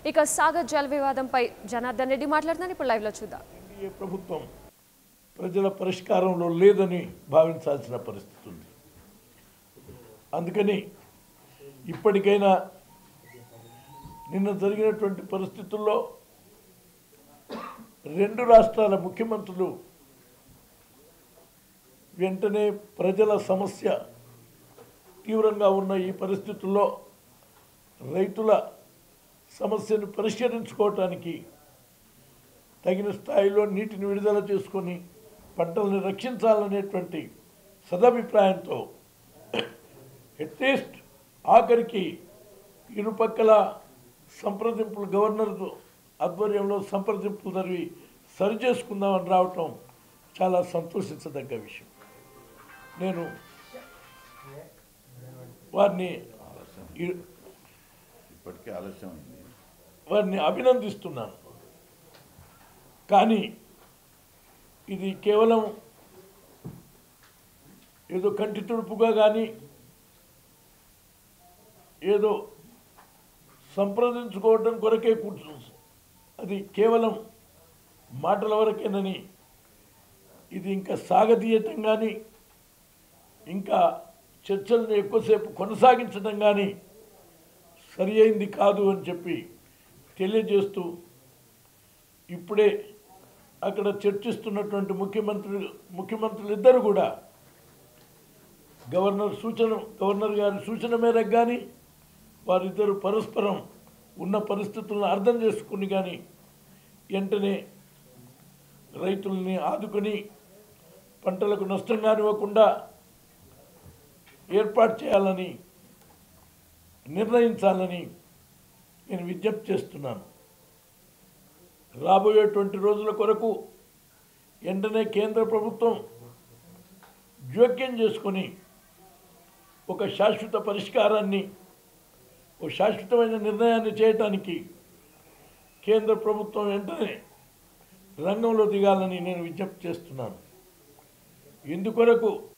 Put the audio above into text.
ఇక సాగర్ జల వివాదంపై జనార్దన్ రెడ్డి మాట్లాడుతున్నారు ఇప్పుడు లైవ్లో చూద్దాం ఎన్డీఏ ప్రభుత్వం ప్రజల పరిష్కారంలో లేదని భావించాల్సిన పరిస్థితి ఉంది అందుకని ఇప్పటికైనా నిన్న జరిగినటువంటి పరిస్థితుల్లో రెండు రాష్ట్రాల ముఖ్యమంత్రులు వెంటనే ప్రజల సమస్య తీవ్రంగా ఉన్న ఈ పరిస్థితుల్లో రైతుల సమస్యను పరిష్కరించుకోవటానికి తగిన స్థాయిలో నీటిని విడుదల చేసుకొని పంటలను రక్షించాలనేటువంటి సదభిప్రాయంతో అట్లీస్ట్ ఆఖరికి ఇరుపక్కల సంప్రదింపులు గవర్నర్ ఆధ్వర్యంలో సంప్రదింపులు జరిగి సరిచేసుకుందామని రావటం చాలా సంతోషించదగ్గ విషయం నేను వారిని ఇ- ఇప్పటికే ఆలస్యమైంది వారిని అభినందిస్తున్నాను కానీ ఇది కేవలం ఏదో కంటి తుడుపుగా కానీ ఏదో సంప్రదించుకోవడం కొరకే కూర్చుంది అది కేవలం మాటల వరకేనని ఇది ఇంకా సాగతీయటం కానీ ఇంకా చర్చలను ఎక్కువసేపు కొనసాగించడం కానీ సరి అయింది కాదు అని చెప్పి తెలియజేస్తూ ఇప్పుడే అక్కడ చర్చిస్తున్నటువంటి ముఖ్యమంత్రులు ముఖ్యమంత్రులు ఇద్దరు కూడా గవర్నర్ సూచన గవర్నర్ గారి సూచన మేరకు కానీ వారిద్దరు పరస్పరం ఉన్న పరిస్థితులను అర్థం చేసుకుని కానీ వెంటనే రైతుల్ని ఆదుకొని పంటలకు నష్టం కానివ్వకుండా ఏర్పాటు చేయాలని నిర్ణయించాలని నేను విజ్ఞప్తి చేస్తున్నాను రాబోయేటువంటి రోజుల కొరకు వెంటనే కేంద్ర ప్రభుత్వం జోక్యం చేసుకొని ఒక శాశ్వత పరిష్కారాన్ని ఒక శాశ్వతమైన నిర్ణయాన్ని చేయటానికి కేంద్ర ప్రభుత్వం వెంటనే రంగంలో దిగాలని నేను విజ్ఞప్తి చేస్తున్నాను ఇందుకొరకు